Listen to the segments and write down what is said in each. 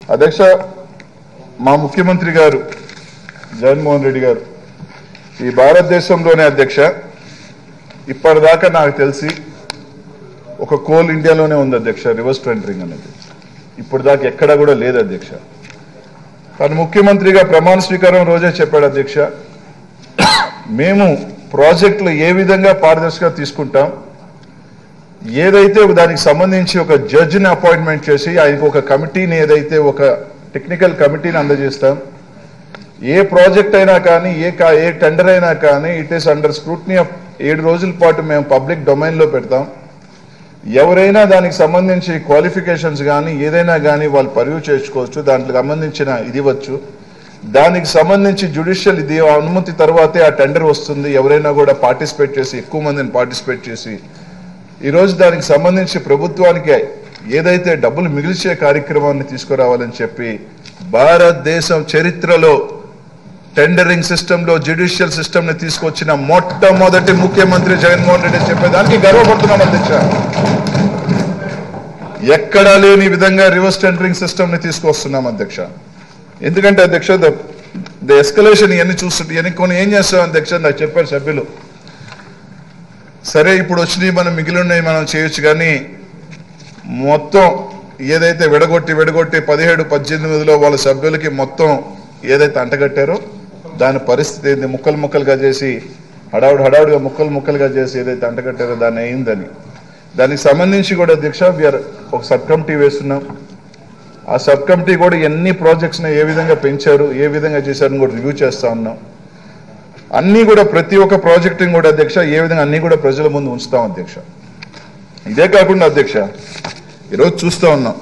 అధ్యక్ష మా ముఖ్యమంత్రి గారు జగన్మోహన్ రెడ్డి గారు ఈ భారతదేశంలోనే అధ్యక్ష ఇప్పటిదాకా నాకు తెలిసి ఒక కోల్ ఇండియాలోనే ఉంది అధ్యక్ష రివర్స్ టెండరింగ్ అనేది ఇప్పుడు దాకా ఎక్కడా కూడా లేదు అధ్యక్ష తను ముఖ్యమంత్రిగా ప్రమాణ స్వీకారం రోజే చెప్పాడు అధ్యక్ష మేము ప్రాజెక్టులు ఏ విధంగా పారదర్శకంగా తీసుకుంటాం ఏదైతే దానికి సంబంధించి ఒక జడ్జిని అపాయింట్మెంట్ చేసి ఆయనకు ఒక కమిటీని ఏదైతే ఒక టెక్నికల్ కమిటీని అందజేస్తాం ఏ ప్రాజెక్ట్ అయినా కానీ ఏ కా- ఏ టెండర్ అయినా కానీ it is under scrutiny of ఏడు రోజుల పాటు మేము పబ్లిక్ డొమైన్లో పెడతాం ఎవరైనా దానికి సంబంధించి క్వాలిఫికేషన్స్ కానీ ఏదైనా కానీ వాళ్ళు పరివ్ చేసుకోవచ్చు దాంట్లో సంబంధించిన ఇది ఇవ్వచ్చు దానికి సంబంధించి జ్యుడిషియల్ ఇది అనుమతి తర్వాతే ఆ టెండర్ వస్తుంది ఎవరైనా కూడా పార్టిసిపేట్ చేసి ఎక్కువ మందిని పార్టిసిపేట్ చేసి ఈరోజు దానికి సంబంధించి ప్రభుత్వానికి ఏదైతే డబ్బులు మిగిల్చే కార్యక్రమాన్ని తీసుకురావాలని చెప్పి భారతదేశం చరిత్రలో టెండరింగ్ సిస్టంలో జ్యుడిషియల్ సిస్టమ్ ని తీసుకొచ్చిన మొట్టమొదటి ముఖ్యమంత్రి జగన్మోహన్ రెడ్డి చెప్పేదానికి గర్వపడుతున్నాం అధ్యక్ష ఎక్కడా లేని విధంగా రివర్స్ టెండరింగ్ సిస్టమ్ ని తీసుకొస్తున్నాం అధ్యక్ష ఎందుకంటే అధ్యక్ష ద ఎస్కలేషన్ ఇవన్నీ చూస్తుంటే ఇవన్నీ కొన్ని ఏం చేస్తాం అధ్యక్ష నాకు చెప్పారు సభ్యులు సరే ఇప్పుడు వచ్చినవి మనం మిగిలి ఉన్నాయి మనం చేయొచ్చు కానీ మొత్తం ఏదైతే విడగొట్టి విడగొట్టి పదిహేడు పద్దెనిమిదిలో వాళ్ళ సభ్యులకి మొత్తం ఏదైతే అంటగట్టారో దాని పరిస్థితి ఏంది ముక్కలు ముక్కలుగా చేసి హడావుడు హడావుడిగా ముక్కలు ముక్కలుగా చేసి ఏదైతే అంటగట్టారో దాన్ని అయిందని దానికి సంబంధించి కూడా అధ్యక్ష వీఆర్ ఒక సబ్ కమిటీ వేస్తున్నాం ఆ సబ్ కమిటీ కూడా ఎన్ని ప్రాజెక్ట్స్ని ఏ విధంగా పెంచారు ఏ విధంగా చేశారని కూడా రివ్యూ చేస్తా ఉన్నాం అన్నీ కూడా ప్రతి ఒక్క ప్రాజెక్టుని కూడా అధ్యక్ష ఏ విధంగా అన్ని కూడా ప్రజల ముందు ఉంచుతాం అధ్యక్ష ఇదే కాకుండా అధ్యక్ష ఈరోజు చూస్తూ ఉన్నాం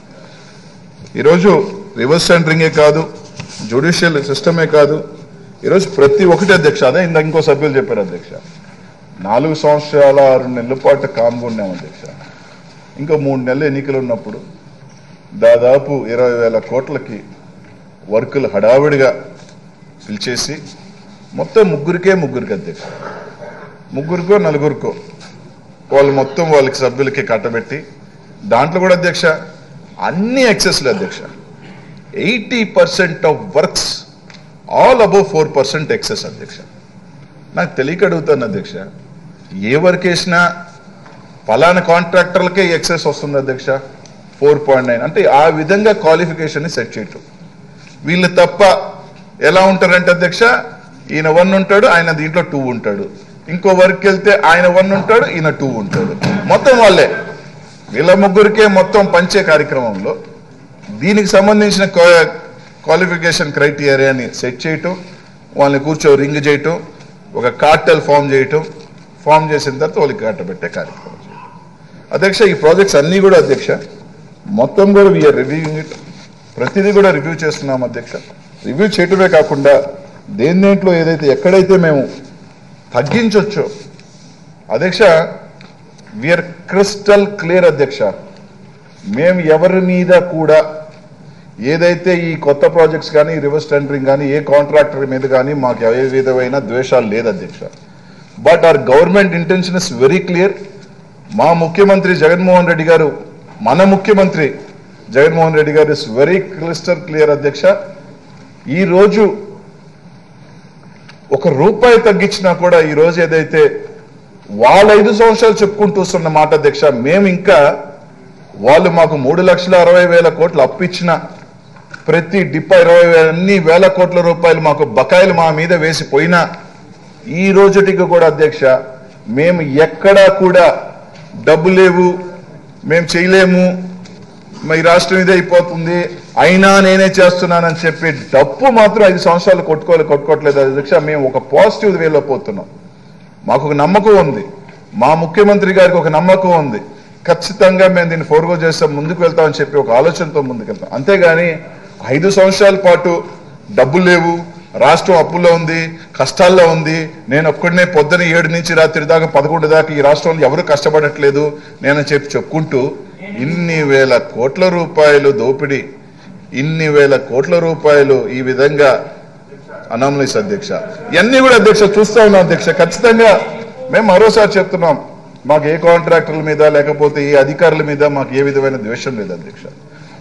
ఈరోజు రివర్స్ సెంటరింగే కాదు జ్యుడిషియల్ సిస్టమే కాదు ఈరోజు ప్రతి ఒక్కటి అధ్యక్ష అదే ఇందాక ఇంకో సభ్యులు చెప్పారు అధ్యక్ష నాలుగు సంవత్సరాల ఆరు నెలల పాటు కామ్గా ఉన్నాం అధ్యక్ష ఇంకా మూడు నెలలు ఎన్నికలు ఉన్నప్పుడు దాదాపు ఇరవై వేల కోట్లకి వర్కులు హడావిడిగా పిలిచేసి మొత్తం ముగ్గురికే ముగ్గురికి అధ్యక్ష ముగ్గురికో నలుగురికో వాళ్ళు మొత్తం వాళ్ళకి సభ్యులకి కట్టబెట్టి దాంట్లో కూడా అధ్యక్ష అన్ని ఎక్సెస్లు అధ్యక్ష eighty percent of works all above four percent excess అధ్యక్ష నాకు తెలియక అడుగుతాను అధ్యక్ష ఏ వర్క్ వేసినా ఫలానా కాంట్రాక్టర్లకే ఎక్సెస్ వస్తుంది అధ్యక్ష ఫోర్ పాయింట్ నైన్ అంటే ఆ విధంగా క్వాలిఫికేషన్ని సెట్ చేయటం వీళ్ళు తప్ప ఎలా ఉంటారంటే అధ్యక్ష ఈయన వన్ ఉంటాడు ఆయన దీంట్లో టూ ఉంటాడు ఇంకో వర్క్ వెళ్తే ఆయన వన్ ఉంటాడు ఈయన టూ ఉంటాడు మొత్తం వాళ్ళే వీళ్ళ ముగ్గురికే మొత్తం పంచే కార్యక్రమంలో దీనికి సంబంధించిన క్వాలిఫికేషన్ క్రైటీరియాని సెట్ చేయటం వాళ్ళని కూర్చో రింగ్ చేయటం ఒక కార్టెల్ ఫామ్ చేయటం ఫామ్ చేసిన తర్వాత వాళ్ళకి కట్టబెట్టే కార్యక్రమం చేయటం అధ్యక్ష ఈ ప్రాజెక్ట్స్ అన్నీ కూడా అధ్యక్ష మొత్తం కూడా వీఆర్ రివ్యూయింగ్ ఇట్ ప్రతిదీ కూడా రివ్యూ చేస్తున్నాం అధ్యక్ష రివ్యూ చేయటమే కాకుండా దేని దేంట్లో ఏదైతే ఎక్కడైతే మేము తగ్గించవచ్చో అధ్యక్ష విఆర్ క్రిస్టల్ క్లియర్ అధ్యక్ష మేము ఎవరి మీద కూడా ఏదైతే ఈ కొత్త ప్రాజెక్ట్స్ కానీ రివర్స్ టెండరింగ్ కానీ ఏ కాంట్రాక్టర్ మీద కానీ మాకు ఏ విధమైన ద్వేషాలు లేదు అధ్యక్ష but our government intention is very clear మా ముఖ్యమంత్రి జగన్మోహన్ రెడ్డి గారు మన ముఖ్యమంత్రి జగన్మోహన్ రెడ్డి గారు ఇస్ వెరీ క్లిస్టర్ క్లియర్ అధ్యక్ష ఈ రోజు ఒక రూపాయి తగ్గించినా కూడా ఈ రోజు ఏదైతే వాళ్ళ ఐదు సంవత్సరాలు చెప్పుకుంటూ వస్తున్న మాట అధ్యక్ష మేము ఇంకా వాళ్ళు మాకు మూడు లక్షల అరవై వేల కోట్లు అప్పిచ్చిన ప్రతి డిప్ప ఇరవై వేల అన్ని వేల కోట్ల రూపాయలు మాకు బకాయిలు మా మీద వేసిపోయినా ఈ రోజుటికి కూడా అధ్యక్ష మేము ఎక్కడా కూడా డబ్బు లేవు మేము చేయలేము మా ఈ రాష్ట్రం ఇదే అయిపోతుంది అయినా నేనే చేస్తున్నానని చెప్పి డబ్బు మాత్రం ఐదు సంవత్సరాలు కొట్టుకోవాలి కొట్టుకోవట్లేదు అధ్యక్ష మేము ఒక పాజిటివ్ వేలో పోతున్నాం మాకు ఒక నమ్మకం ఉంది మా ముఖ్యమంత్రి గారికి ఒక నమ్మకం ఉంది ఖచ్చితంగా మేము దీన్ని ఫోర్గో చేస్తాం ముందుకు వెళ్తామని చెప్పి ఒక ఆలోచనతో ముందుకు వెళ్తాం అంతేగాని ఐదు సంవత్సరాల పాటు డబ్బులు లేవు రాష్ట్రం అప్పుల్లో ఉంది కష్టాల్లో ఉంది నేను ఒక్కడినే పొద్దున ఏడు నుంచి రాత్రి దాకా పదకొండు దాకా ఈ రాష్ట్రంలో ఎవరు కష్టపడట్లేదు నేను చెప్పి చెప్పుకుంటూ ఇన్ని వేల కోట్ల రూపాయలు దోపిడీ ఇన్ని వేల కోట్ల రూపాయలు ఈ విధంగా అనామలీస్ అధ్యక్ష ఇవన్నీ కూడా అధ్యక్ష చూస్తా ఉన్నాం అధ్యక్ష ఖచ్చితంగా మేము మరోసారి చెప్తున్నాం మాకు ఏ కాంట్రాక్టర్ల మీద లేకపోతే ఏ అధికారుల మీద మాకు ఏ విధమైన ద్వేషం లేదు అధ్యక్ష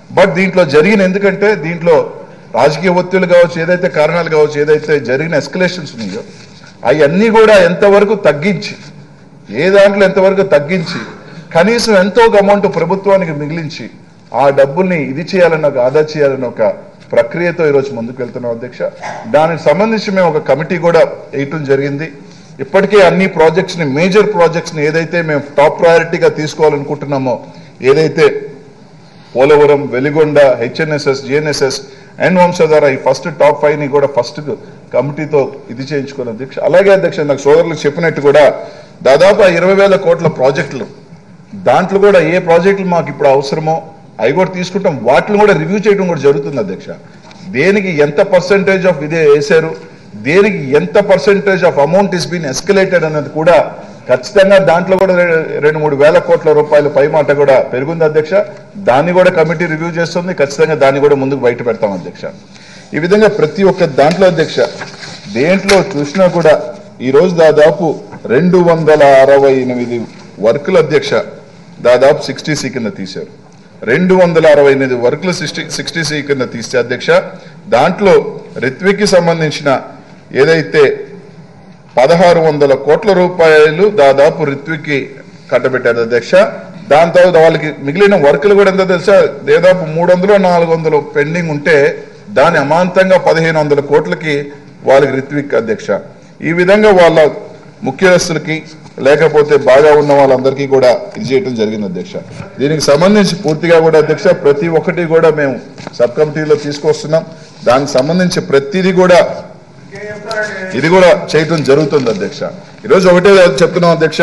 బట్ దీంట్లో జరిగిన ఎందుకంటే దీంట్లో రాజకీయ ఒత్తిళ్లు కావచ్చు ఏదైతే కారణాలు కావచ్చు ఏదైతే జరిగిన ఎస్కలేషన్స్ ఉన్నాయో అవన్నీ కూడా ఎంతవరకు తగ్గించి ఏ దాంట్లో ఎంతవరకు తగ్గించి కనీసం ఎంతో ఒక అమౌంట్ ప్రభుత్వానికి మిగిలించి ఆ డబ్బుల్ని ఇది చేయాలని ఒక ఆదా చేయాలని ఒక ప్రక్రియతో ఈరోజు ముందుకు వెళ్తున్నాం అధ్యక్ష దానికి సంబంధించి మేము ఒక కమిటీ కూడా వేయటం జరిగింది ఇప్పటికే అన్ని ప్రాజెక్ట్స్ ని మేజర్ ప్రాజెక్ట్స్ ని ఏదైతే మేము టాప్ ప్రయారిటీగా తీసుకోవాలనుకుంటున్నామో ఏదైతే Polavaram Veligonda HNSS GNSS and Vamsadhara ఈ ఫస్ట్ టాప్ ఫైవ్ ని కూడా ఫస్ట్ కమిటీతో ఇది చేయించుకున్న అధ్యక్ష అలాగే అధ్యక్ష నాకు సోదరులకు చెప్పినట్టు కూడా దాదాపు ఆ ఇరవై వేల కోట్ల ప్రాజెక్టులు దాంట్లో కూడా ఏ ప్రాజెక్టులు మాకు ఇప్పుడు అవసరమో అవి కూడా తీసుకుంటాం వాటిని కూడా రివ్యూ చేయడం కూడా జరుగుతుంది అధ్యక్ష దేనికి ఎంత పర్సెంటేజ్ ఆఫ్ ఇదే వేశారు దేనికి ఎంత percentage of amount is been escalated అన్నది కూడా ఖచ్చితంగా దాంట్లో కూడా రె- రెండు మూడు వేల కోట్ల రూపాయల పై మాట కూడా పెరుగుంది అధ్యక్ష దాన్ని కూడా కమిటీ రివ్యూ చేస్తుంది ఖచ్చితంగా దాన్ని కూడా ముందుకు బయట పెడతాం అధ్యక్ష ఈ విధంగా ప్రతి ఒక్క దాంట్లో అధ్యక్ష దేంట్లో చూసినా కూడా ఈ రోజు దాదాపు రెండు వందల అరవై ఎనిమిది వర్కుల అధ్యక్ష దాదాపు సిక్స్టీ సి కింద తీశారు రెండు వందల అరవై ఎనిమిది వర్కులు సిక్స్టీ సిక్స్టీ సి కింద తీస్తే అధ్యక్ష దాంట్లో రిత్విక్కి సంబంధించిన ఏదైతే పదహారు వందల కోట్ల రూపాయలు దాదాపు రిత్విక్కి కట్టబెట్టారు అధ్యక్ష దాని తర్వాత వాళ్ళకి మిగిలిన వర్కులు కూడా ఎంత తెలుసా దాదాపు మూడు వందలు నాలుగు వందలు పెండింగ్ ఉంటే దాని అమాంతంగా పదిహేను వందల కోట్లకి వాళ్ళకి రిత్విక్ అధ్యక్ష ఈ విధంగా వాళ్ళ ముఖ్యస్తులకి లేకపోతే బాగా ఉన్న వాళ్ళందరికీ కూడా ఇది చేయడం జరిగింది అధ్యక్ష దీనికి సంబంధించి పూర్తిగా కూడా అధ్యక్ష ప్రతి ఒక్కటి కూడా మేము సబ్ కమిటీలో తీసుకొస్తున్నాం దానికి సంబంధించి ప్రతిదీ కూడా ఇది కూడా చేయటం జరుగుతుంది అధ్యక్ష ఈరోజు ఒకటే చెప్తున్నాం అధ్యక్ష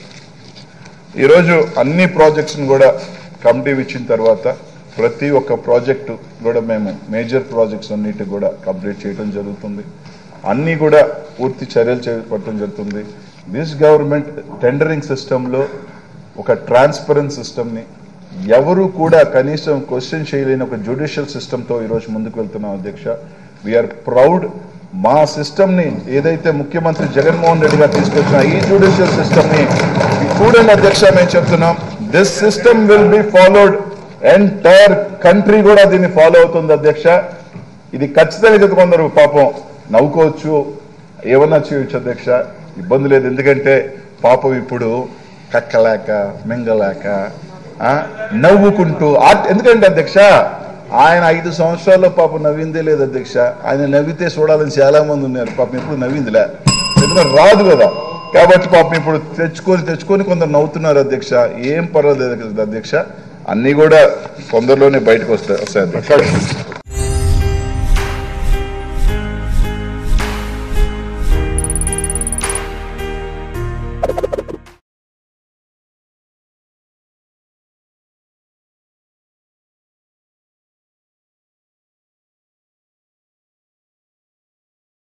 ఈరోజు అన్ని ప్రాజెక్ట్స్ కూడా కమిటీ ఇచ్చిన తర్వాత ప్రతి ఒక్క ప్రాజెక్టు కూడా మేము మేజర్ ప్రాజెక్ట్స్ అన్నిటి కూడా కంప్లీట్ చేయడం జరుగుతుంది అన్నీ కూడా పూర్తి చర్యలు చేపట్టడం జరుగుతుంది దిస్ గవర్నమెంట్ టెండరింగ్ సిస్టంలో ఒక ట్రాన్స్పరెంట్ సిస్టమ్ని ఎవరు కూడా కనీసం క్వశ్చన్ చేయలేని ఒక జ్యుడిషియల్ సిస్టంతో ఈరోజు ముందుకు వెళ్తున్నాం అధ్యక్ష వీఆర్ ప్రౌడ్ మా సిస్టమ్ని ఏదైతే ముఖ్యమంత్రి జగన్మోహన్ రెడ్డి గారు తీసుకొచ్చిన ఈ జ్యుడిషియల్ సిస్టమ్ని చూడండి అధ్యక్ష మేము చెప్తున్నాం this system will be followed entire country కూడా దీన్ని ఫాలో అవుతుంది అధ్యక్ష ఇది ఖచ్చితంగా ఇది కొందరు పాపం నవ్వుకోవచ్చు ఏమన్నా చేయొచ్చు అధ్యక్ష ఇబ్బంది లేదు ఎందుకంటే పాపం ఇప్పుడు కక్కలేక మింగలేక ఆ, నవ్వుకుంటూ ఆ- ఎందుకంటే అధ్యక్ష ఆయన ఐదు సంవత్సరాల్లో పాపం నవ్విందే లేదు అధ్యక్ష ఆయన నవ్వితే చూడాలని చాలా మంది ఉన్నారు పాపం ఎప్పుడు నవ్విందిలే ఎందుకంటే రాదు కదా కాబట్టి పాపం ఇప్పుడు తెచ్చుకొని తెచ్చుకొని కొందరు నవ్వుతున్నారు అధ్యక్ష ఏం పర్వాలేదు అధ్యక్ష అన్ని కూడా తొందరలోనే బయటకు వస్తాయి వస్తాయి అధ్యక్ష